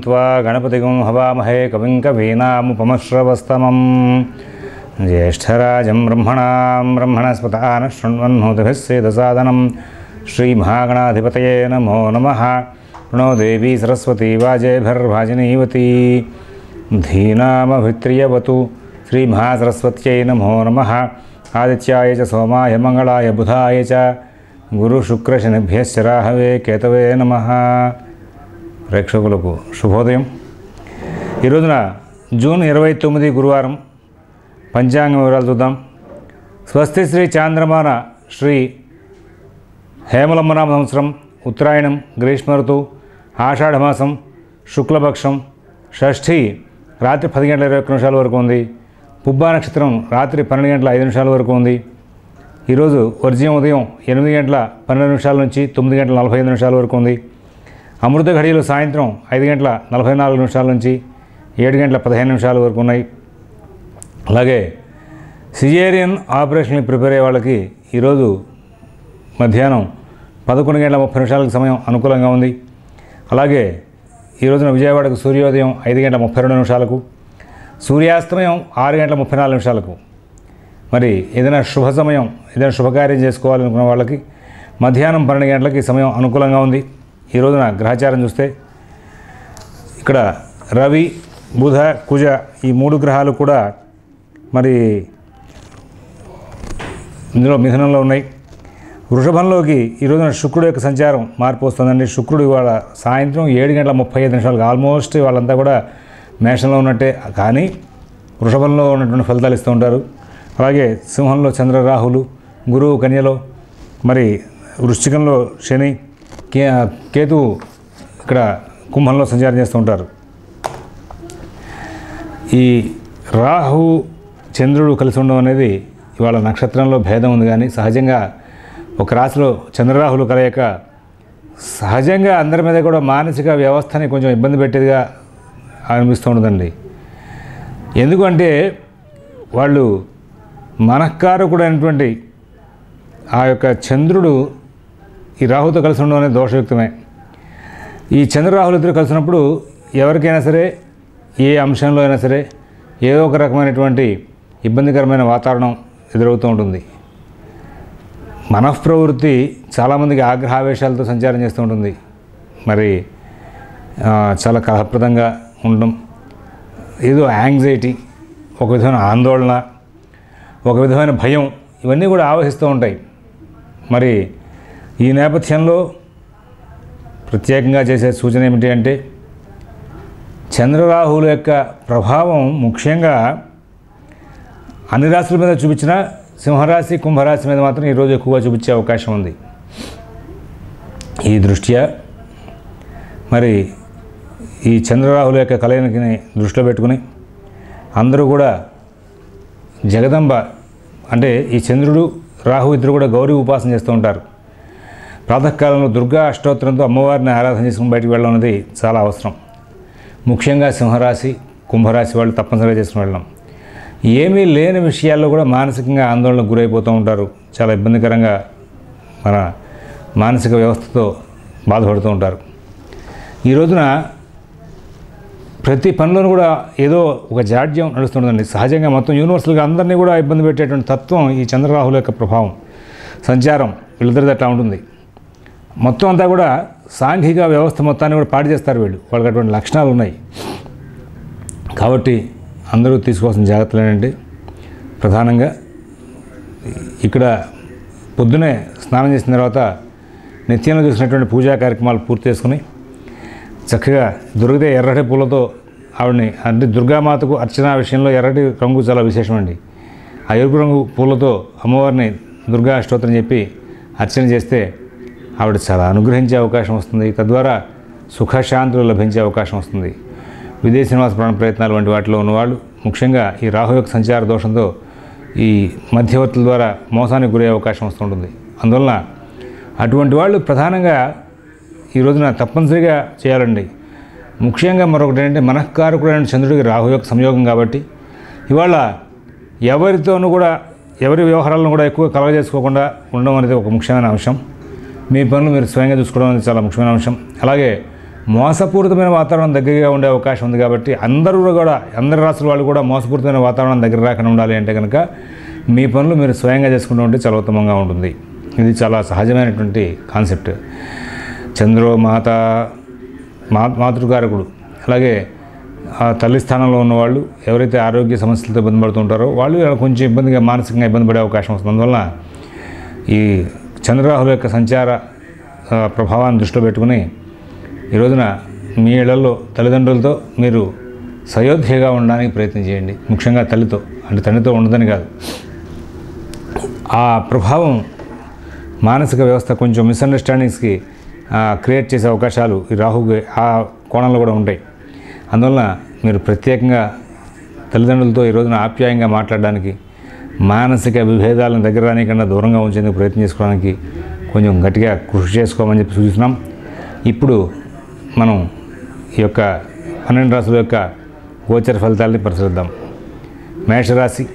त्वा गणपतिगं हवामहे कविं कवीनामुपमश्रवस्तमं ज्येष्ठराजं ब्रह्मणां ब्रह्मणस्पतानः शृण्वन्नोतिभिः सेदसादनं श्रीमहागणाधिपतये नमो नमः प्रणो देवी सरस्वती वाजेभिर्भाजिनीवती धीनामभित्रियवतु श्रीमहासरस्वत्यै नमो नमः आदित्याय च सोमाय मङ्गलाय बुधाय च గురుశుక్రశనిభ్యశ్చ రాహవే కేతవే నమ ప్రేక్షకులకు శుభోదయం ఈ రోజున జూన్ ఇరవై తొమ్మిది గురువారం పంచాంగ వివరాలు చూద్దాం స్వస్తి శ్రీ చాంద్రమాన శ్రీ హేమలంబనామ సంవత్సరం ఉత్తరాయణం గ్రీష్మ ఋతువు ఆషాఢమాసం శుక్లపక్షం షష్ఠి రాత్రి పది గంటల ఇరవై ఒక్క నిమిషాల వరకు ఉంది పుబ్బా నక్షత్రం రాత్రి పన్నెండు గంటల ఐదు నిమిషాల వరకు ఉంది ఈరోజు వర్జ్యం ఉదయం ఎనిమిది గంటల పన్నెండు నిమిషాల నుంచి తొమ్మిది గంటల నలభై ఐదు నిమిషాల వరకు ఉంది అమృత ఘడియలు సాయంత్రం ఐదు గంటల నలభై నాలుగు నిమిషాల నుంచి ఏడు గంటల పదిహేను నిమిషాల వరకు ఉన్నాయి అలాగే సిజేరియన్ ఆపరేషన్కి ప్రిపేర్ అయ్యే వాళ్ళకి ఈరోజు మధ్యాహ్నం పదకొండు గంటల ముప్పై నిమిషాలకు సమయం అనుకూలంగా ఉంది అలాగే ఈ రోజున విజయవాడకు సూర్యోదయం ఐదు గంటల ముప్పై రెండు నిమిషాలకు సూర్యాస్తమయం ఆరు గంటల ముప్పై నాలుగు నిమిషాలకు మరి ఏదైనా శుభ సమయం ఏదైనా శుభకార్యం చేసుకోవాలనుకున్న వాళ్ళకి మధ్యాహ్నం పన్నెండు గంటలకి సమయం అనుకూలంగా ఉంది ఈ రోజున గ్రహచారం చూస్తే ఇక్కడ రవి బుధ కుజ ఈ మూడు గ్రహాలు కూడా మరి ఇందులో మిథునంలో ఉన్నాయి వృషభంలోకి ఈ రోజున శుక్రుడు యొక్క సంచారం మార్పు వస్తుందండి శుక్రుడు ఇవాళ సాయంత్రం ఏడు గంటల ముప్పై ఐదు నిమిషాలకు ఆల్మోస్ట్ వాళ్ళంతా కూడా మేషంలో ఉన్నట్టే కానీ వృషభంలో ఉన్నటువంటి ఫలితాలు ఇస్తూ ఉంటారు అలాగే సింహంలో చంద్ర రాహులు గురువు కన్యలో మరి వృశ్చికంలో శని కే కేతువు ఇక్కడ కుంభంలో సంచారం చేస్తూ ఉంటారు ఈ రాహు చంద్రుడు కలిసి ఉండడం అనేది ఇవాళ నక్షత్రంలో భేదం ఉంది కానీ సహజంగా ఒక రాశిలో చంద్రరాహులు కలయిక సహజంగా అందరి మీద కూడా మానసిక వ్యవస్థని కొంచెం ఇబ్బంది పెట్టేదిగా అనిపిస్తూ ఉంటుందండి ఎందుకంటే వాళ్ళు మనఃకారకుడైనటువంటి ఆ యొక్క చంద్రుడు ఈ రాహుతో కలిసి ఉండడం అనేది దోషయుక్తమే ఈ చంద్రరాహులు ఇద్దరు కలిసినప్పుడు ఎవరికైనా సరే ఏ అంశంలో అయినా సరే ఏదో ఒక రకమైనటువంటి ఇబ్బందికరమైన వాతావరణం ఎదురవుతూ ఉంటుంది మనఃప్రవృత్తి చాలామందికి ఆగ్రహావేశాలతో సంచారం చేస్తూ ఉంటుంది మరి ఆ, చాలా కలహప్రదంగా ఉండడం ఏదో యాంగ్జైటీ ఒక విధమైన ఆందోళన ఒక విధమైన భయం ఇవన్నీ కూడా ఆవహిస్తూ ఉంటాయి మరి ఈ నేపథ్యంలో ప్రత్యేకంగా చేసే సూచన ఏమిటి అంటే చంద్రరాహుల యొక్క ప్రభావం ముఖ్యంగా అన్ని రాశుల మీద చూపించిన సింహరాశి కుంభరాశి మీద మాత్రం ఈరోజు ఎక్కువగా చూపించే అవకాశం ఉంది ఈ దృష్ట్యా మరి ఈ చంద్రరాహుల యొక్క కలయికని దృష్టిలో పెట్టుకుని అందరూ కూడా జగదంబ అంటే ఈ చంద్రుడు రాహు ఇద్దరు కూడా గౌరీ ఉపాసన చేస్తూ ఉంటారు ప్రాతకాలంలో దుర్గా అష్టోత్తరంతో అమ్మవారిని ఆరాధన చేసుకుని బయటికి వెళ్ళడం అనేది చాలా అవసరం ముఖ్యంగా సింహరాశి కుంభరాశి వాళ్ళు తప్పనిసరిగా చేసుకుని వెళ్ళడం ఏమీ లేని విషయాల్లో కూడా మానసికంగా ఆందోళనకు గురైపోతూ ఉంటారు చాలా ఇబ్బందికరంగా మన మానసిక వ్యవస్థతో బాధపడుతూ ఉంటారు ఈ రోజున ప్రతి పనిలోనూ కూడా ఏదో ఒక జాడ్యం నడుస్తుంటుందండి సహజంగా మొత్తం యూనివర్సల్గా అందరినీ కూడా ఇబ్బంది పెట్టేటువంటి తత్వం ఈ చంద్రరాహుల యొక్క ప్రభావం సంచారం వీళ్ళిద్దరిది అట్లా ఉంటుంది మొత్తం అంతా కూడా సాంఘిక వ్యవస్థ మొత్తాన్ని కూడా పాడు చేస్తారు వీళ్ళు వాళ్ళకి అటువంటి లక్షణాలు ఉన్నాయి కాబట్టి అందరూ తీసుకోవాల్సిన జాగ్రత్తలు ఏంటంటే ప్రధానంగా ఇక్కడ పొద్దునే స్నానం చేసిన తర్వాత నిత్యంలో చూసినటువంటి పూజా కార్యక్రమాలు పూర్తి చేసుకుని చక్కగా దొరికితే ఎర్రటి పూలతో ఆవిడని అంటే దుర్గామాతకు అర్చన విషయంలో ఎర్రటి రంగు చాలా విశేషం అండి ఆ ఎరుపు రంగు పూలతో అమ్మవారిని దుర్గా అష్టోత్తరం చెప్పి అర్చన చేస్తే ఆవిడ చాలా అనుగ్రహించే అవకాశం వస్తుంది తద్వారా సుఖశాంతులు లభించే అవకాశం వస్తుంది విదేశీ నివాస ప్రాణ ప్రయత్నాలు వంటి వాటిలో ఉన్నవాళ్ళు ముఖ్యంగా ఈ రాహు యొక్క సంచార దోషంతో ఈ మధ్యవర్తుల ద్వారా మోసానికి గురయ్యే అవకాశం వస్తుంటుంది అందువలన అటువంటి వాళ్ళు ప్రధానంగా ఈ రోజున తప్పనిసరిగా చేయాలండి ముఖ్యంగా మరొకటి ఏంటంటే మనఃకారకుడైన చంద్రుడికి రాహు యొక్క సంయోగం కాబట్టి ఇవాళ ఎవరితోనూ కూడా ఎవరి వ్యవహారాలను కూడా ఎక్కువ కలగజేసుకోకుండా ఉండడం అనేది ఒక ముఖ్యమైన అంశం మీ పనులు మీరు స్వయంగా చూసుకోవడం అనేది చాలా ముఖ్యమైన అంశం అలాగే మోసపూరితమైన వాతావరణం దగ్గరగా ఉండే అవకాశం ఉంది కాబట్టి అందరూ కూడా అందరి రాష్ట్రాల వాళ్ళు కూడా మోసపూరితమైన వాతావరణం దగ్గర రాకుండా ఉండాలి అంటే కనుక మీ పనులు మీరు స్వయంగా చేసుకుంటూ ఉంటే చాలా ఉత్తమంగా ఉంటుంది ఇది చాలా సహజమైనటువంటి కాన్సెప్ట్ చంద్రో మాత మా మాతృకారకుడు అలాగే ఆ తల్లి స్థానంలో ఉన్నవాళ్ళు ఎవరైతే ఆరోగ్య సమస్యలతో ఇబ్బంది పడుతుంటారో వాళ్ళు కొంచెం ఇబ్బందిగా మానసికంగా ఇబ్బంది పడే అవకాశం వస్తుంది అందువల్ల ఈ చంద్రరాహుల యొక్క సంచార ఆ, ప్రభావాన్ని దృష్టిలో పెట్టుకుని ఈ రోజున మీ ఇళ్లలో తల్లిదండ్రులతో మీరు సయోధ్యగా ఉండడానికి ప్రయత్నం చేయండి ముఖ్యంగా తల్లితో అంటే తండ్రితో ఉండదని కాదు ఆ ప్రభావం మానసిక వ్యవస్థ కొంచెం మిస్అండర్స్టాండింగ్స్కి క్రియేట్ చేసే అవకాశాలు ఈ రాహు ఆ కోణంలో కూడా ఉంటాయి అందువలన మీరు ప్రత్యేకంగా తల్లిదండ్రులతో ఈ రోజున ఆప్యాయంగా మాట్లాడడానికి మానసిక విభేదాలను దగ్గర రానికన్నా దూరంగా ఉంచేందుకు ప్రయత్నం చేసుకోవడానికి కొంచెం గట్టిగా కృషి చేసుకోమని చెప్పి సూచిస్తున్నాం ఇప్పుడు మనం ఈ యొక్క పన్నెండు రాసుల యొక్క గోచర ఫలితాలని పరిశీలిద్దాం మేషరాశి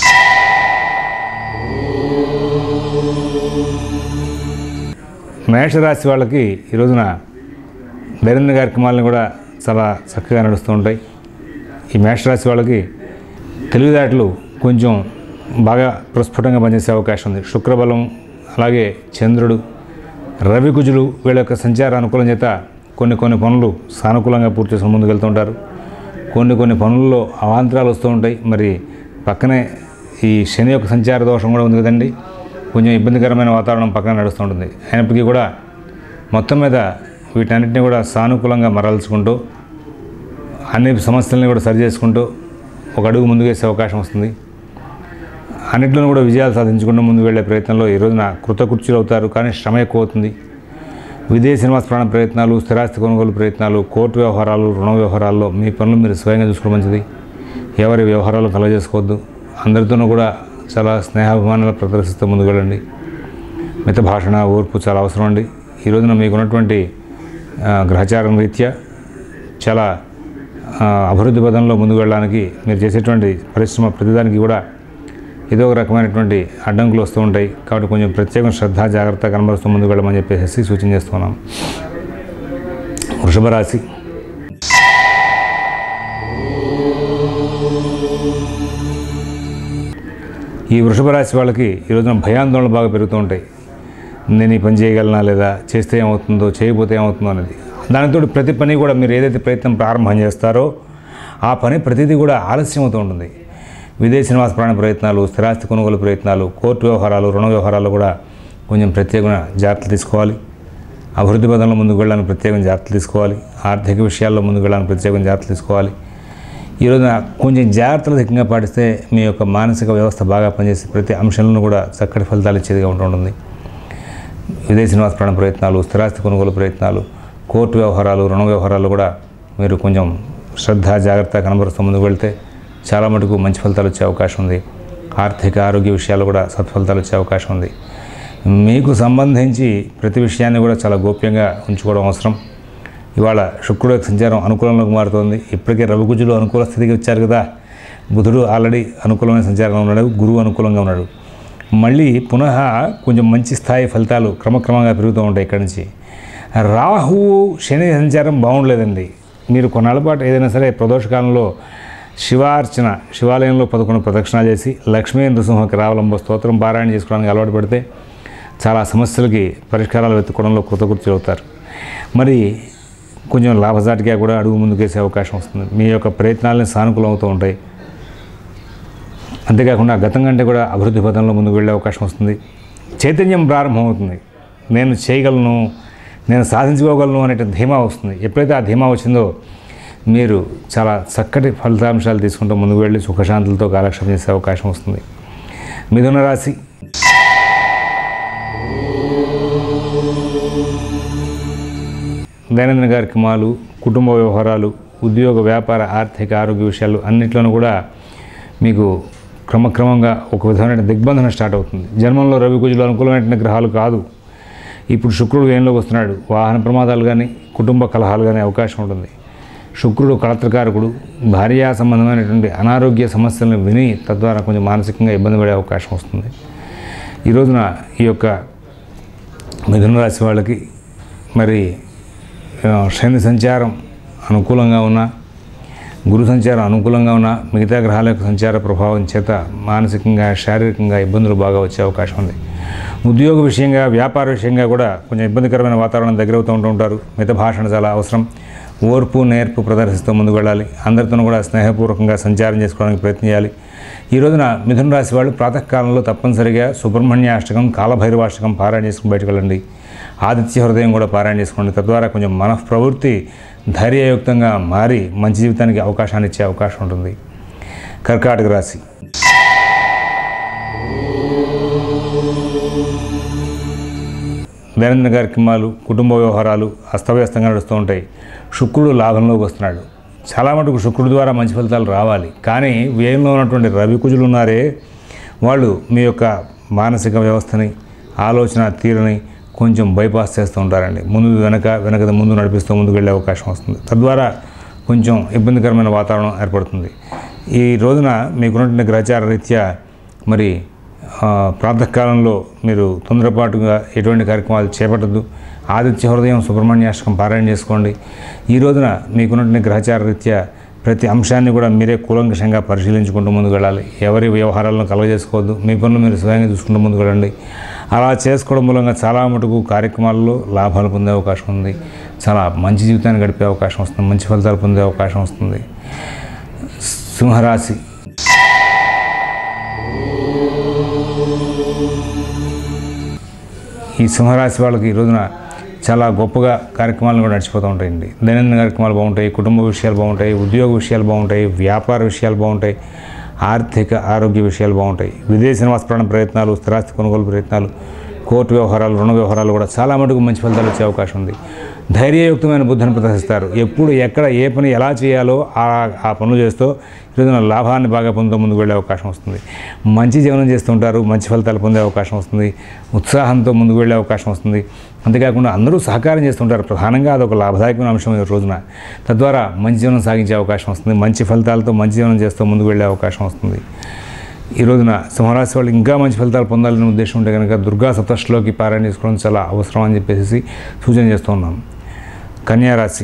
మేషరాశి వాళ్ళకి ఈ రోజున దైనందిన కార్యక్రమాలను కూడా చాలా చక్కగా నడుస్తూ ఉంటాయి ఈ మేషరాశి వాళ్ళకి తెలివిదాటలు కొంచెం బాగా ప్రస్ఫుటంగా పనిచేసే అవకాశం ఉంది శుక్రబలం అలాగే చంద్రుడు రవి కుజులు వీళ్ళ యొక్క సంచార అనుకూలం చేత కొన్ని కొన్ని పనులు సానుకూలంగా పూర్తి చేసుకుని ముందుకు వెళ్తుంటారు కొన్ని కొన్ని పనుల్లో అవాంతరాలు వస్తూ ఉంటాయి మరి పక్కనే ఈ శని యొక్క సంచార దోషం కూడా ఉంది కదండి కొంచెం ఇబ్బందికరమైన వాతావరణం పక్కన నడుస్తూ ఉంటుంది అయినప్పటికీ కూడా మొత్తం మీద వీటన్నిటిని కూడా సానుకూలంగా మరల్చుకుంటూ అన్ని సమస్యల్ని కూడా సరి చేసుకుంటూ ఒక అడుగు ముందుకేసే అవకాశం వస్తుంది అన్నింటిలోనూ కూడా విజయాలు సాధించుకుంటూ ముందుకు వెళ్ళే ప్రయత్నంలో ఈ రోజున కృతకృత్యులు అవుతారు కానీ శ్రమ ఎక్కువ అవుతుంది విదేశీ నివాస ప్రాణ ప్రయత్నాలు స్థిరాస్తి కొనుగోలు ప్రయత్నాలు కోర్టు వ్యవహారాలు రుణ వ్యవహారాల్లో మీ పనులు మీరు స్వయంగా చూసుకోవడం మంచిది ఎవరి వ్యవహారాలు కలగజేసుకోవద్దు అందరితోనూ కూడా చాలా స్నేహాభిమానాలు ప్రదర్శిస్తూ ముందుకు వెళ్ళండి మిత భాషణ ఓర్పు చాలా అవసరం అండి ఈ రోజున మీకు ఉన్నటువంటి ఆ, గ్రహచారం రీత్యా చాలా ఆ, అభివృద్ధి పదంలో ముందుకు వెళ్ళడానికి మీరు చేసేటువంటి పరిశ్రమ ప్రతిదానికి కూడా ఏదో ఒక రకమైనటువంటి అడ్డంకులు వస్తూ ఉంటాయి కాబట్టి కొంచెం ప్రత్యేక శ్రద్ధ జాగ్రత్త కనబరుస్తూ ముందుకు వెళ్ళమని చెప్పేసి సూచన చేస్తున్నాం వృషభ రాశి ఈ వృషభ రాశి వాళ్ళకి ఈ రోజున భయాందోళనలు బాగా పెరుగుతూ ఉంటాయి నేను ఈ పని చేయగలనా లేదా చేస్తే ఏమవుతుందో చేయకపోతే ఏమవుతుందో అనేది దానితో ప్రతి పని కూడా మీరు ఏదైతే ప్రయత్నం ప్రారంభం చేస్తారో ఆ పని ప్రతిదీ కూడా ఆలస్యం అవుతూ ఉంటుంది విదేశీ నివాస ప్రాణ ప్రయత్నాలు స్థిరాస్తి కొనుగోలు ప్రయత్నాలు కోర్టు వ్యవహారాలు రుణ వ్యవహారాలు కూడా కొంచెం ప్రత్యేకమైన జాగ్రత్తలు తీసుకోవాలి అభివృద్ధి పదంలో ముందుకు వెళ్ళడానికి ప్రత్యేకమైన జాగ్రత్తలు తీసుకోవాలి ఆర్థిక విషయాల్లో ముందుకు వెళ్ళడానికి ప్రత్యేకమైన జాగ్రత్తలు తీసుకోవాలి ఈ రోజున కొంచెం జాగ్రత్తలు అధికంగా పాటిస్తే మీ యొక్క మానసిక వ్యవస్థ బాగా పనిచేసే ప్రతి అంశంలో కూడా చక్కటి ఫలితాలు ఇచ్చేదిగా ఉంటుంది విదేశీ నివాస ప్రాణ ప్రయత్నాలు స్థిరాస్తి కొనుగోలు ప్రయత్నాలు కోర్టు వ్యవహారాలు రుణ వ్యవహారాలు కూడా మీరు కొంచెం శ్రద్ధ జాగ్రత్త కనబరుస్తూ ముందుకు వెళ్తే చాలా మటుకు మంచి ఫలితాలు వచ్చే అవకాశం ఉంది ఆర్థిక ఆరోగ్య విషయాలు కూడా సత్ఫలితాలు వచ్చే అవకాశం ఉంది మీకు సంబంధించి ప్రతి విషయాన్ని కూడా చాలా గోప్యంగా ఉంచుకోవడం అవసరం ఇవాళ శుక్రుడు యొక్క సంచారం అనుకూలంలోకి మారుతోంది ఇప్పటికే రవికుజులు అనుకూల స్థితికి వచ్చారు కదా బుధుడు ఆల్రెడీ అనుకూలమైన సంచారంలో ఉన్నాడు గురువు అనుకూలంగా ఉన్నాడు మళ్ళీ పునః కొంచెం మంచి స్థాయి ఫలితాలు క్రమక్రమంగా పెరుగుతూ ఉంటాయి ఇక్కడి నుంచి రాహువు శని సంచారం బాగుండలేదండి మీరు కొన్నాళ్ళ పాటు ఏదైనా సరే ప్రదోషకాలంలో శివార్చన శివాలయంలో పదకొండు ప్రదక్షిణాలు చేసి లక్ష్మీ నృసింహకి రావలంబ స్తోత్రం పారాయణ చేసుకోవడానికి అలవాటు పడితే చాలా సమస్యలకి పరిష్కారాలు వెతుక్కోవడంలో కృతకృత్యులు అవుతారు మరి కొంచెం లాభసాటిగా కూడా అడుగు ముందుకేసే అవకాశం వస్తుంది మీ యొక్క ప్రయత్నాలని సానుకూలం అవుతూ ఉంటాయి అంతేకాకుండా గతం కంటే కూడా అభివృద్ధి పథంలో ముందుకు వెళ్ళే అవకాశం వస్తుంది చైతన్యం ప్రారంభమవుతుంది నేను చేయగలను నేను సాధించుకోగలను అనే ధీమా వస్తుంది ఎప్పుడైతే ఆ ధీమా వచ్చిందో మీరు చాలా చక్కటి ఫలితాంశాలు తీసుకుంటూ ముందుకు వెళ్ళి సుఖశాంతులతో కాలక్షేపం చేసే అవకాశం వస్తుంది మిథున రాశి దైనందిన కార్యక్రమాలు కుటుంబ వ్యవహారాలు ఉద్యోగ వ్యాపార ఆర్థిక ఆరోగ్య విషయాలు అన్నిట్లోనూ కూడా మీకు క్రమక్రమంగా ఒక విధమైన దిగ్బంధన స్టార్ట్ అవుతుంది జన్మంలో రవి కుజులు అనుకూలమైన గ్రహాలు కాదు ఇప్పుడు శుక్రుడు ఏంలోకి వస్తున్నాడు వాహన ప్రమాదాలు కానీ కుటుంబ కలహాలు కానీ అవకాశం ఉంటుంది శుక్రుడు కళత్రకారకుడు భార్యా సంబంధమైనటువంటి అనారోగ్య సమస్యలను విని తద్వారా కొంచెం మానసికంగా ఇబ్బంది పడే అవకాశం వస్తుంది ఈ రోజున ఈ యొక్క మిథున రాశి వాళ్ళకి మరి ఆ, శని సంచారం అనుకూలంగా ఉన్న గురు సంచారం అనుకూలంగా ఉన్న మిగతా గ్రహాల యొక్క సంచార ప్రభావం చేత మానసికంగా శారీరకంగా ఇబ్బందులు బాగా వచ్చే అవకాశం ఉంది ఉద్యోగ విషయంగా వ్యాపార విషయంగా కూడా కొంచెం ఇబ్బందికరమైన వాతావరణం దగ్గరవుతూ ఉంటూ ఉంటారు మిత భాషణ చాలా అవసరం ఓర్పు నేర్పు ప్రదర్శిస్తూ ముందుకు వెళ్ళాలి అందరితోనూ కూడా స్నేహపూర్వకంగా సంచారం చేసుకోవడానికి ప్రయత్నం చేయాలి ఈ రోజున మిథున రాశి వాళ్ళు ప్రాతకాలంలో తప్పనిసరిగా సుబ్రహ్మణ్య అష్టకం కాలభైరవాష్టకం పారాయణ చేసుకుని బయటకు వెళ్ళండి ఆదిత్య హృదయం కూడా పారాయణ చేసుకోండి తద్వారా కొంచెం మన ప్రవృత్తి ధైర్యయుక్తంగా మారి మంచి జీవితానికి అవకాశాన్ని ఇచ్చే అవకాశం ఉంటుంది కర్కాటక రాశి దైనందిన కార్యక్రమాలు కుటుంబ వ్యవహారాలు అస్తవ్యస్తంగా నడుస్తూ ఉంటాయి శుక్రుడు లాభంలోకి వస్తున్నాడు చాలా మటుకు శుక్రుడు ద్వారా మంచి ఫలితాలు రావాలి కానీ వ్యయంలో ఉన్నటువంటి రవి కుజులు ఉన్నారే వాళ్ళు మీ యొక్క మానసిక వ్యవస్థని ఆలోచన తీరుని కొంచెం బైపాస్ చేస్తూ ఉంటారండి ముందు వెనక వెనక ముందు నడిపిస్తూ ముందుకు వెళ్ళే అవకాశం వస్తుంది తద్వారా కొంచెం ఇబ్బందికరమైన వాతావరణం ఏర్పడుతుంది ఈ రోజున మీకున్నటువంటి గ్రహచార రీత్యా మరి ఆ, ప్రాతకాలంలో మీరు తొందరపాటుగా ఎటువంటి కార్యక్రమాలు చేపట్టద్దు ఆదిత్య హృదయం సుబ్రహ్మణ్యాష్టకం పారాయణ చేసుకోండి ఈ రోజున మీకున్నటువంటి గ్రహచార రీత్యా ప్రతి అంశాన్ని కూడా మీరే కూలంకషంగా పరిశీలించుకుంటూ ముందుకు వెళ్ళాలి ఎవరి వ్యవహారాలను కలగజేసుకోవద్దు మీ పనులు మీరు స్వయంగా చూసుకుంటూ ముందుకు వెళ్ళండి అలా చేసుకోవడం మూలంగా చాలా మటుకు కార్యక్రమాల్లో లాభాలు పొందే అవకాశం ఉంది చాలా మంచి జీవితాన్ని గడిపే అవకాశం వస్తుంది మంచి ఫలితాలు పొందే అవకాశం వస్తుంది సింహరాశి ఈ సింహరాశి వాళ్ళకి ఈ రోజున చాలా గొప్పగా కార్యక్రమాలు కూడా నడిచిపోతూ ఉంటాయండి దైనందిన కార్యక్రమాలు బాగుంటాయి కుటుంబ విషయాలు బాగుంటాయి ఉద్యోగ విషయాలు బాగుంటాయి వ్యాపార విషయాలు బాగుంటాయి ఆర్థిక ఆరోగ్య విషయాలు బాగుంటాయి విదేశీ నివాస ప్రాణ ప్రయత్నాలు స్థిరాస్తి కొనుగోలు ప్రయత్నాలు కోర్టు వ్యవహారాలు రుణ వ్యవహారాలు కూడా చాలా మటుకు మంచి ఫలితాలు వచ్చే అవకాశం ఉంది ధైర్యయుక్తమైన బుద్ధిని ప్రదర్శిస్తారు ఎప్పుడు ఎక్కడ ఏ పని ఎలా చేయాలో ఆ ఆ పనులు చేస్తూ ఈరోజున లాభాన్ని బాగా పొందుతూ ముందుకు వెళ్ళే అవకాశం వస్తుంది మంచి జీవనం చేస్తుంటారు మంచి ఫలితాలు పొందే అవకాశం వస్తుంది ఉత్సాహంతో ముందుకు వెళ్ళే అవకాశం వస్తుంది అంతేకాకుండా అందరూ సహకారం చేస్తుంటారు ప్రధానంగా అదొక లాభదాయకమైన అంశం ఈ రోజున తద్వారా మంచి జీవనం సాగించే అవకాశం వస్తుంది మంచి ఫలితాలతో మంచి జీవనం చేస్తూ ముందుకు వెళ్ళే అవకాశం వస్తుంది ఈ రోజున సింహరాశి వాళ్ళు ఇంకా మంచి ఫలితాలు పొందాలనే ఉద్దేశం ఉంటే కనుక దుర్గా సప్తష్లోకి పారాయణ చేసుకోవడం చాలా అవసరం అని చెప్పేసి సూచన చేస్తూ ఉన్నాం కన్యారాశి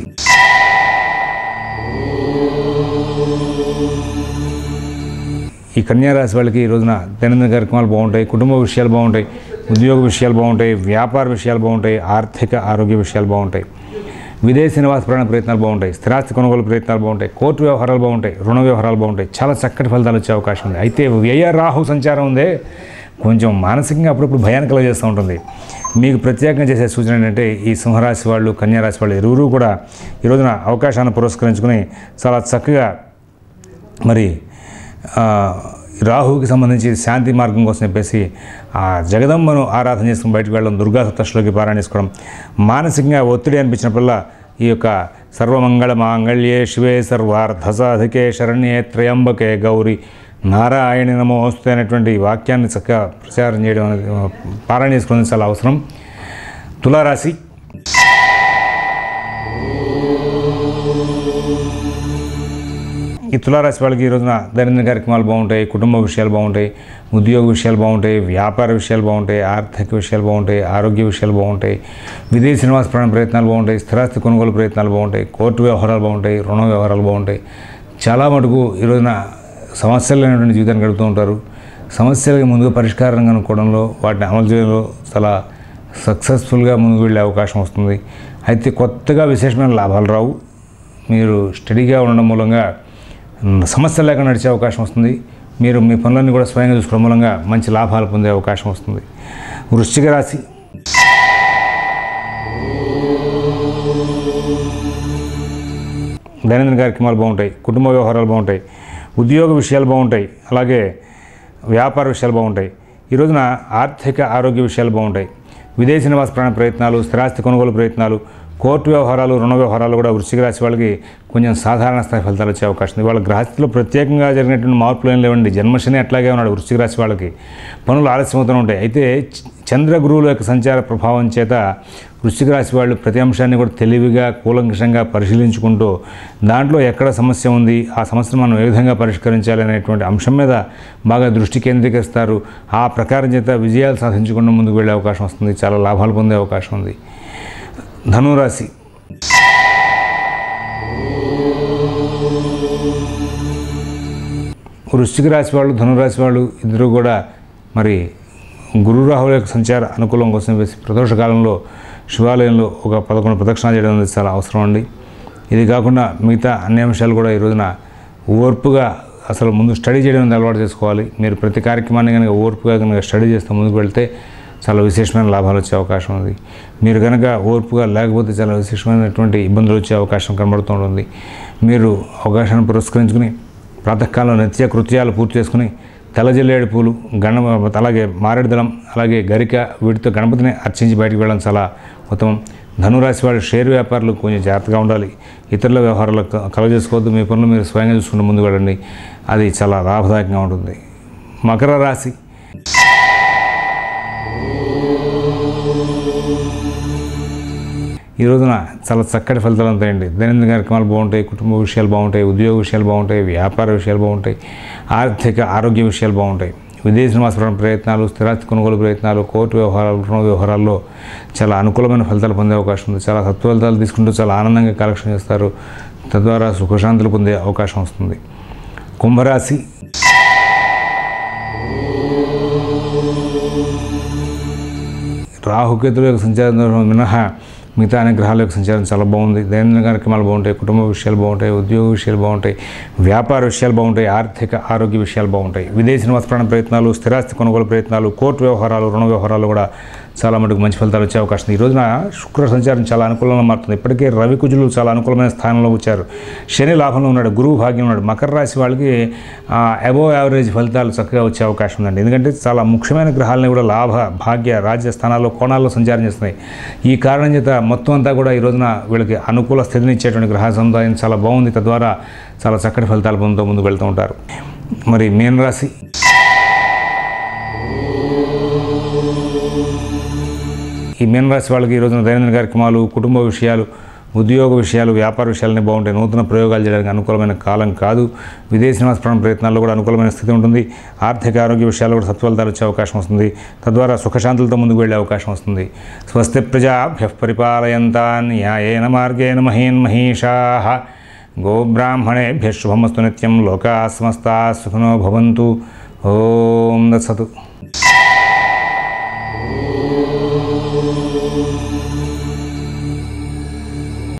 ఈ కన్యారాశి వాళ్ళకి ఈ రోజున దైనందిన కార్యక్రమాలు బాగుంటాయి కుటుంబ విషయాలు బాగుంటాయి ఉద్యోగ విషయాలు బాగుంటాయి వ్యాపార విషయాలు బాగుంటాయి ఆర్థిక ఆరోగ్య విషయాలు బాగుంటాయి విదేశీ నివాస ప్రయాణ ప్రయత్నాలు బాగుంటాయి స్థిరాస్తి కొనుగోలు ప్రయత్నాలు బాగుంటాయి కోర్టు వ్యవహారాలు బాగుంటాయి రుణ వ్యవహారాలు బాగుంటాయి చాలా చక్కటి ఫలితాలు వచ్చే అవకాశం ఉంది అయితే వ్యయ రాహు సంచారం ఉందే కొంచెం మానసికంగా అప్పుడప్పుడు భయాన్ని కలుగజేస్తూ ఉంటుంది మీకు ప్రత్యేకంగా చేసే సూచన ఏంటంటే ఈ సింహరాశి వాళ్ళు కన్యారాశి వాళ్ళు ఇరువురు కూడా ఈ రోజున అవకాశాన్ని పురస్కరించుకుని చాలా చక్కగా మరి ఆ, రాహువుకి సంబంధించి శాంతి మార్గం కోసం చెప్పేసి ఆ జగదంబను ఆరాధన చేసుకుని బయటకు వెళ్ళడం దుర్గా సప్తశ్లోకి పారాయణ చేసుకోవడం మానసికంగా ఒత్తిడి అనిపించినప్పుడల్లా ఈ యొక్క సర్వమంగళ మాంగళ్యే శివే సర్వార్థ సాధికే శరణ్యే త్రయంబకే గౌరి నారాయణ నమోస్తు అనేటువంటి వాక్యాన్ని చక్కగా ప్రచారం చేయడం అనేది ఆ, పారాయణ చేసుకోవడం చాలా అవసరం తులారాశి ఈ తులారాశి వాళ్ళకి ఈ రోజున దైనందిన కార్యక్రమాలు బాగుంటాయి కుటుంబ విషయాలు బాగుంటాయి ఉద్యోగ విషయాలు బాగుంటాయి వ్యాపార విషయాలు బాగుంటాయి ఆర్థిక విషయాలు బాగుంటాయి ఆరోగ్య విషయాలు బాగుంటాయి విదేశీ నివాస ప్రాణ ప్రయత్నాలు బాగుంటాయి స్థిరాస్తి కొనుగోలు ప్రయత్నాలు బాగుంటాయి కోర్టు వ్యవహారాలు బాగుంటాయి రుణ వ్యవహారాలు బాగుంటాయి చాలా మటుకు ఈ రోజున సమస్యలు లేనటువంటి జీవితాన్ని గడుపుతూ ఉంటారు సమస్యలకి ముందుగా పరిష్కారం కనుక్కోవడంలో వాటిని అమలు చేయడంలో చాలా సక్సెస్ఫుల్గా ముందుకు వెళ్ళే అవకాశం వస్తుంది అయితే కొత్తగా విశేషమైన లాభాలు రావు మీరు స్టడీగా ఉండడం మూలంగా మ్, సమస్యలు లేకుండా నడిచే అవకాశం వస్తుంది మీరు మీ పనులన్నీ కూడా స్వయంగా చూసుకోవడం మూలంగా మంచి లాభాలు పొందే అవకాశం వస్తుంది వృశ్చిక రాశి దైనందిన కార్యక్రమాలు బాగుంటాయి కుటుంబ వ్యవహారాలు బాగుంటాయి ఉద్యోగ విషయాలు బాగుంటాయి అలాగే వ్యాపార విషయాలు బాగుంటాయి ఈ రోజున ఆర్థిక ఆరోగ్య విషయాలు బాగుంటాయి విదేశీ నివాస ప్రాణ ప్రయత్నాలు స్థిరాస్తి కొనుగోలు ప్రయత్నాలు కోర్టు వ్యవహారాలు రుణ వ్యవహారాలు కూడా వృశ్చిక రాశి వాళ్ళకి కొంచెం సాధారణ స్థాయి ఫలితాలు వచ్చే అవకాశం ఉంది వాళ్ళ గ్రహస్థితిలో ప్రత్యేకంగా జరిగినటువంటి మార్పులు ఏం లేవండి జన్మశని అట్లాగే ఉన్నాడు వృశ్చిక రాశి వాళ్ళకి పనులు ఆలస్యమవుతూ ఉంటాయి అయితే చ- చంద్ర గురువుల యొక్క సంచార ప్రభావం చేత వృశ్చిక రాశి వాళ్ళు ప్రతి అంశాన్ని కూడా తెలివిగా కూలంకషంగా పరిశీలించుకుంటూ దాంట్లో ఎక్కడ సమస్య ఉంది ఆ సమస్యను మనం ఏ విధంగా పరిష్కరించాలి అనేటువంటి అంశం మీద బాగా దృష్టి కేంద్రీకరిస్తారు ఆ ప్రకారం చేత విజయాలు సాధించకుండా ముందుకు వెళ్ళే అవకాశం వస్తుంది చాలా లాభాలు పొందే అవకాశం ఉంది ధనురాశి వృశ్చిక రాశి వాళ్ళు ధనురాశి వాళ్ళు ఇద్దరు కూడా మరి గురు రాహుల యొక్క సంచార అనుకూలం కోసం వేసి ప్రదోష కాలంలో శివాలయంలో ఒక పదకొండు ప్రదక్షిణాలు చేయడం అనేది చాలా అవసరం అండి ఇది కాకుండా మిగతా అన్ని అంశాలు కూడా ఈ రోజున ఓర్పుగా అసలు ముందు స్టడీ చేయడం అనేది అలవాటు చేసుకోవాలి మీరు ప్రతి కార్యక్రమాన్ని కనుక ఓర్పుగా కనుక స్టడీ చేస్తూ ముందుకు వెళ్తే చాలా విశేషమైన లాభాలు వచ్చే అవకాశం ఉంది మీరు కనుక ఓర్పుగా లేకపోతే చాలా విశేషమైనటువంటి ఇబ్బందులు వచ్చే అవకాశం కనబడుతూ ఉంటుంది మీరు అవకాశాన్ని పురస్కరించుకుని ప్రాతకాలంలో నిత్య కృత్యాలు పూర్తి చేసుకుని తెల్లజిల్లేడు పూలు గణ అలాగే మారేడు దళం అలాగే గరిక వీటితో గణపతిని అర్చించి బయటికి వెళ్ళడం చాలా ఉత్తమం ధనురాశి వారి షేర్ వ్యాపారులు కొంచెం జాగ్రత్తగా ఉండాలి ఇతరుల వ్యవహారాలు కలగజేసుకోవద్దు మీ పనులు మీరు స్వయంగా చూసుకుంటూ ముందుకు వెళ్ళండి అది చాలా లాభదాయకంగా ఉంటుంది మకర రాశి ఈ రోజున చాలా చక్కటి ఫలితాలు ఉంటాయండి దైనందిన కార్యక్రమాలు బాగుంటాయి కుటుంబ విషయాలు బాగుంటాయి ఉద్యోగ విషయాలు బాగుంటాయి వ్యాపార విషయాలు బాగుంటాయి ఆర్థిక ఆరోగ్య విషయాలు బాగుంటాయి విదేశీ నివాసపరణ ప్రయత్నాలు స్థిరాస్తి కొనుగోలు ప్రయత్నాలు కోర్టు వ్యవహారాలు రుణ వ్యవహారాల్లో చాలా అనుకూలమైన ఫలితాలు పొందే అవకాశం ఉంది చాలా సత్వ ఫలితాలు తీసుకుంటూ చాలా ఆనందంగా కలెక్షన్ చేస్తారు తద్వారా సుఖశాంతులు పొందే అవకాశం వస్తుంది కుంభరాశి రాహుకేతుల యొక్క సంచారం మినహా మిగతా అనే గ్రహాల యొక్క సంచారం చాలా బాగుంది దైనందిన కార్యక్రమాలు బాగుంటాయి కుటుంబ విషయాలు బాగుంటాయి ఉద్యోగ విషయాలు బాగుంటాయి వ్యాపార విషయాలు బాగుంటాయి ఆర్థిక ఆరోగ్య విషయాలు బాగుంటాయి విదేశీ నివాస ప్రయత్నాలు స్థిరాస్తి కొనుగోలు ప్రయత్నాలు కోర్టు వ్యవహారాలు రుణ వ్యవహారాలు కూడా చాలా మటుకు మంచి ఫలితాలు వచ్చే అవకాశం ఉంది ఈ రోజున శుక్ర సంచారం చాలా అనుకూలంగా మారుతుంది ఇప్పటికే రవి కుజులు చాలా అనుకూలమైన స్థానంలో వచ్చారు శని లాభంలో ఉన్నాడు గురువు భాగ్యం ఉన్నాడు మకర రాశి వాళ్ళకి అబోవ్ యావరేజ్ ఫలితాలు చక్కగా వచ్చే అవకాశం ఉందండి ఎందుకంటే చాలా ముఖ్యమైన గ్రహాలని కూడా లాభ భాగ్య రాజ్య స్థానాల్లో కోణాల్లో సంచారం చేస్తున్నాయి ఈ కారణం చేత మొత్తం అంతా కూడా ఈ రోజున వీళ్ళకి అనుకూల స్థితిని ఇచ్చేటువంటి గ్రహ సముదాయం చాలా బాగుంది తద్వారా చాలా చక్కటి ఫలితాలు పొందుతూ ముందుకు వెళ్తూ ఉంటారు మరి మీన రాశి ఈ మీనరాశి వాళ్ళకి ఈ రోజున దైనందిన కార్యక్రమాలు కుటుంబ విషయాలు ఉద్యోగ విషయాలు వ్యాపార విషయాలన్నీ బాగుంటాయి నూతన ప్రయోగాలు చేయడానికి అనుకూలమైన కాలం కాదు విదేశీ నివాస ప్రయత్నాల్లో కూడా అనుకూలమైన స్థితి ఉంటుంది ఆర్థిక ఆరోగ్య విషయాలు కూడా సత్ఫలితాలు వచ్చే అవకాశం వస్తుంది తద్వారా సుఖశాంతులతో ముందుకు వెళ్ళే అవకాశం వస్తుంది స్వస్తి ప్రజాభ్య పరిపాలయంతా న్యాయేన మార్గేణ మహీన్ మహీషా గోబ్రాహ్మణేభ్య శుభమస్తు నిత్యం లోకా సమస్తా సుఖినో భవంతు ఓం దత్సతు